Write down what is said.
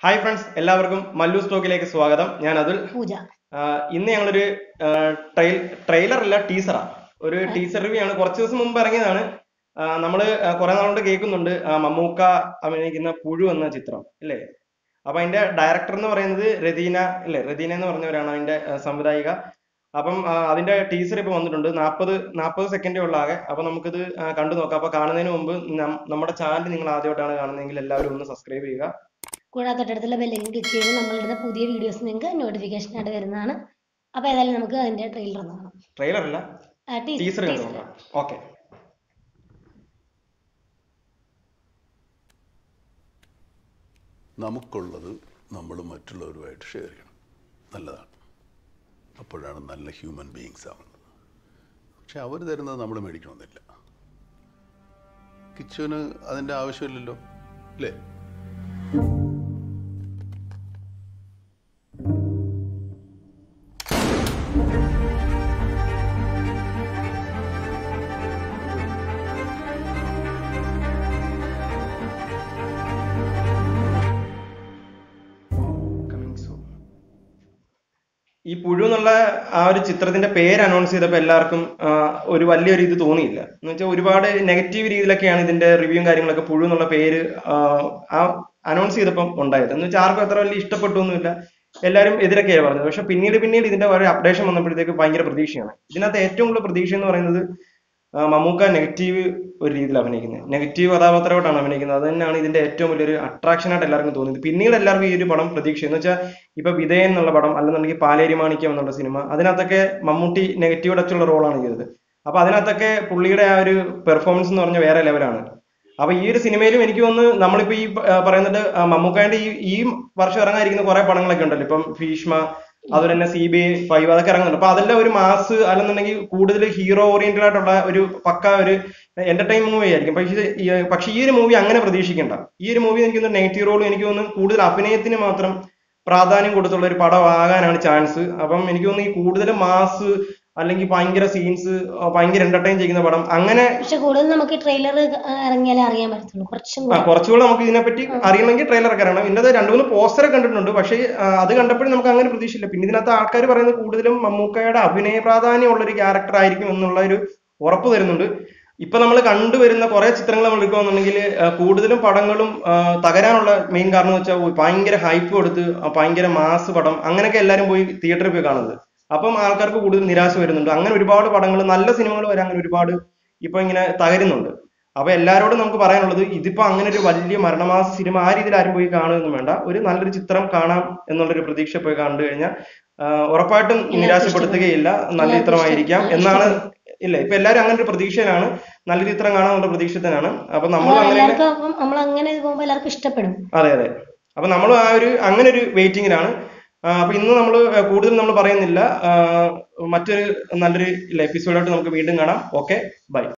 Hi friends എല്ലാവർക്കും മല്ലു സ്റ്റോക്കിലേക്ക് സ്വാഗതം ഞാൻ അതുൽ പൂജ ആഹ് ഇന്ന് ഞങ്ങളൊരു ട്രെയിൽ ട്രെയിലർ അല്ല ടീസറാ ഒരു ടീസർ റിവ്യൂ ആണ് കുറച്ച് ദിവസം മുമ്പ് ഇറങ്ങിയതാണ് ആഹ് നമ്മള് ആഹ് കുറെ നാളുകൊണ്ട് കേൾക്കുന്നുണ്ട് ആഹ് മമ്മൂക്ക അഭിനയിക്കുന്ന പുഴു എന്ന ചിത്രം അല്ലേ അപ്പൊ അതിന്റെ ഡയറക്ടർ എന്ന് പറയുന്നത് രതീന അല്ലേ രതീന എന്ന് പറഞ്ഞവരാണ് അതിന്റെ ആഹ് സംവിധായിക അപ്പം ആഹ് അതിന്റെ ടീസർ ഇപ്പൊ വന്നിട്ടുണ്ട് നാൽപ്പത് നാൽപ്പത് സെക്കൻഡേ ഉള്ള ആകെ അപ്പൊ നമുക്കിത് ആഹ് കണ്ടു നോക്കാം അപ്പൊ കാണുന്നതിന് മുമ്പ് നം- നമ്മുടെ ചാനൽ നിങ്ങൾ ആദ്യമായിട്ടാണ് കാണുന്നതെങ്കിൽ എല്ലാവരും ഒന്ന് സബ്സ്ക്രൈബ് ചെയ്യുക കൂടാതെ തൊട്ടടുത്തുള്ള ബെല്ലിൽ ക്ലിക്ക് ചെയ്ത് നമ്മളിടുന്ന പുതിയ വീഡിയോസ് നിങ്ങൾക്ക് നോട്ടിഫിക്കേഷൻ ആയിട്ട് വരുന്നതാണ് അപ്പോൾ ഏതായാലും നമുക്ക് അതിന്റെ ട്രെയിലർ ഒന്ന് കാണാം ട്രെയിലർ അല്ല ആ, teaser- ടീസർ കണ്ടു teaser. നോക്കാം ഓക്കെ നമുക്കുള്ളത് നമ്മൾ മറ്റുള്ളവരുമായിട്ട് ഷെയർ ചെയ്യണം നല്ലതാണ് അപ്പോഴാണ് നല്ല ഹ്യൂമൻ ബീയിങ്സ് ആവുന്നത് പക്ഷെ അവർ തരുന്നത് നമ്മൾ മേടിക്കണമെന്നില്ല കിച്ചുവിന് അതിൻ്റെ ആവശ്യമില്ലല്ലോ അല്ലേ Coming soon. ഈ പുഴു എന്നുള്ള ആ ഒരു ചിത്രത്തിന്റെ പേര് അനൗൺസ് ചെയ്തപ്പോൾ എല്ലാവർക്കും ആ, ഒരു വലിയൊരു ഇത് തോന്നിയില്ല എന്ന് വെച്ചാൽ ഒരുപാട് നെഗറ്റീവ് രീതിയിലൊക്കെയാണ് ഇതിന്റെ റിവ്യൂവും കാര്യങ്ങളൊക്കെ പുഴു എന്നുള്ള പേര് ആ, ആ അനൗൺസ് ചെയ്തപ്പം ഉണ്ടായത് എന്ന് വെച്ചാൽ ആർക്കും അത്ര വലിയ ഇഷ്ടപ്പെട്ടൊന്നുമില്ല എല്ലാവരും എതിരൊക്കെയാണ് പറഞ്ഞത് പക്ഷെ പിന്നീട് പിന്നീട് ഇതിന്റെ ഒരു അപ്ഡേഷൻ വന്നപ്പോഴത്തേക്ക് ഭയങ്കര പ്രതീക്ഷയാണ് ഇതിനകത്ത് ഏറ്റവും കൂടുതൽ പ്രതീക്ഷ എന്ന് പറയുന്നത് ആ, മമ്മൂക്ക നെഗറ്റീവ് ഒരു രീതിയിൽ അഭിനയിക്കുന്നത് നെഗറ്റീവ് കഥാപാത്രമായിട്ടാണ് അഭിനയിക്കുന്നത് അത് തന്നെയാണ് ഇതിന്റെ ഏറ്റവും വലിയൊരു അട്രാക്ഷൻ ആയിട്ട് എല്ലാവർക്കും തോന്നിയത് പിന്നീട് എല്ലാവർക്കും ഈ ഒരു പടം പ്രതീക്ഷ എന്ന് വെച്ചാൽ ഇപ്പൊ വിധേയൻ എന്നുള്ള പടം അല്ലെന്നുണ്ടെങ്കിൽ പാലേരി മാണിക്യം എന്നുള്ള സിനിമ അതിനകത്തൊക്കെ മമ്മൂട്ടി നെഗറ്റീവ് ടച്ചുള്ള റോളാണ് ചെയ്തത് അപ്പൊ അതിനകത്തൊക്കെ പുള്ളിയുടെ ആ ഒരു പെർഫോമൻസ് എന്ന് പറഞ്ഞ വേറെ ലെവലാണ് അപ്പൊ ഈ ഒരു സിനിമയിലും എനിക്ക് തോന്നുന്നു നമ്മളിപ്പോ ഈ പ- ആ പറയുന്നത് ആ മമ്മൂക്കാന്റെ ഈ ഈ വർഷം ഇറങ്ങാനിരിക്കുന്ന കുറെ പടങ്ങളൊക്കെ ഉണ്ടല്ലോ ഇപ്പം ഭീഷ്മ അതുപോലെ തന്നെ സി ബി ഐ ഫൈവ് അതൊക്കെ ഇറങ്ങുന്നുണ്ട് അപ്പൊ അതെല്ലാം ഒരു മാസ് അല്ലെന്നുണ്ടെങ്കിൽ കൂടുതൽ ഹീറോ ഓറിയന്റഡ് ആയിട്ടുള്ള ഒരു പക്ക ഒരു എന്റർടൈൻ മൂവി ആയിരിക്കും പക്ഷേ ഇത് ഈ- പക്ഷേ ഈ ഒരു മൂവി അങ്ങനെ പ്രതീക്ഷിക്കണ്ട ഈ ഒരു മൂവി എനിക്ക് തോന്നുന്നു നെഗറ്റീവ് റോൾ എനിക്ക് തോന്നുന്നു കൂടുതൽ അഭിനയത്തിന് മാത്രം പ്രാധാന്യം കൊടുത്തുള്ള ഒരു പടമാകാനാണ് ചാൻസ് അപ്പം എനിക്ക് തോന്നുന്നു ഈ കൂടുതൽ മാസ് അല്ലെങ്കിൽ ഭയങ്കര സീൻസ് ഭയങ്കര എന്റർടൈൻ ചെയ്യുന്ന പടം അങ്ങനെ പക്ഷെ കൂടുതൽ നമുക്ക് ട്രെയിലർ ഇറങ്ങിയാലേ അറിയാൻ പറ്റത്തുള്ളൂ കുറച്ചും ആ കൂടെ കുറച്ചുകൂടെ നമുക്ക് ഇതിനെപ്പറ്റി അറിയണമെങ്കിൽ ട്രെയിലർ ഒക്കെ അറിയണം ഇതിനകത്ത് രണ്ടു മൂന്ന് പോസ്റ്റർ കണ്ടിട്ടുണ്ട് പക്ഷേ ആ, അത് കണ്ടപ്പോഴും നമുക്ക് അങ്ങനെ പ്രതീക്ഷയില്ല പിന്നെ ഇതിനകത്ത് ആൾക്കാർ പറയുന്നത് കൂടുതലും മമ്മൂക്കയുടെ അഭിനയ പ്രാധാന്യമുള്ള ഒരു ക്യാരക്ടർ ആയിരിക്കും എന്നുള്ള ഒരു ഉറപ്പ് തരുന്നുണ്ട് ഇപ്പൊ നമ്മൾ കണ്ടുവരുന്ന കുറെ ചിത്രങ്ങൾ നമ്മൾ എടുക്കുകയാണെന്നുണ്ടെങ്കിൽ ആ, കൂടുതലും പടങ്ങളും ആ, തകരാനുള്ള മെയിൻ കാരണം എന്ന് വെച്ചാൽ ഭയങ്കര ഹൈപ്പ് കൊടുത്ത് ആ, ഭയങ്കര മാസ് പടം അങ്ങനെയൊക്കെ എല്ലാവരും പോയി തിയേറ്ററിൽ പോയി കാണുന്നത് അപ്പം ആൾക്കാർക്ക് കൂടുതൽ നിരാശ വരുന്നുണ്ട് അങ്ങനെ ഒരുപാട് പടങ്ങൾ നല്ല സിനിമകൾ വരെ അങ്ങനെ ഒരുപാട് ഇപ്പൊ ഇങ്ങനെ തകരുന്നുണ്ട് അപ്പൊ എല്ലാരോടും നമുക്ക് പറയാനുള്ളത് ഇതിപ്പോ അങ്ങനെ ഒരു വലിയ മരണമാസ സിനിമ ആ രീതിയിൽ ആരും പോയി കാണുകയൊന്നും വേണ്ട ഒരു നല്ലൊരു ചിത്രം കാണാം എന്നുള്ളൊരു പ്രതീക്ഷ പോയി കണ്ടു കഴിഞ്ഞാൽ ഉറപ്പായിട്ടും നിരാശപ്പെടുത്തുകയില്ല നല്ല ചിത്രമായിരിക്കാം എന്നാണ് ഇല്ല ഇപ്പൊ എല്ലാവരും അങ്ങനെ ഒരു പ്രതീക്ഷയിലാണ് നല്ല ചിത്രം കാണാമെന്നുള്ള പ്രതീക്ഷത്തിനാണ് അപ്പൊ നമ്മൾ അപ്പോൾ അങ്ങനെ എല്ലാവർക്കും അപ്പം നമ്മൾ അങ്ങനെ പോകുമ്പോൾ എല്ലാവർക്കും ഇഷ്ടപ്പെടും അതെ അതെ അപ്പൊ നമ്മൾ ആ ഒരു അങ്ങനെ ഒരു വെയിറ്റിംഗിലാണ് അപ്പൊ ഇന്ന് നമ്മൾ കൂടുതൽ നമ്മൾ പറയുന്നില്ല ആ, മറ്റൊരു നല്ലൊരു എപ്പിസോഡായിട്ട് നമുക്ക് വീണ്ടും കാണാം ഓക്കെ ബൈ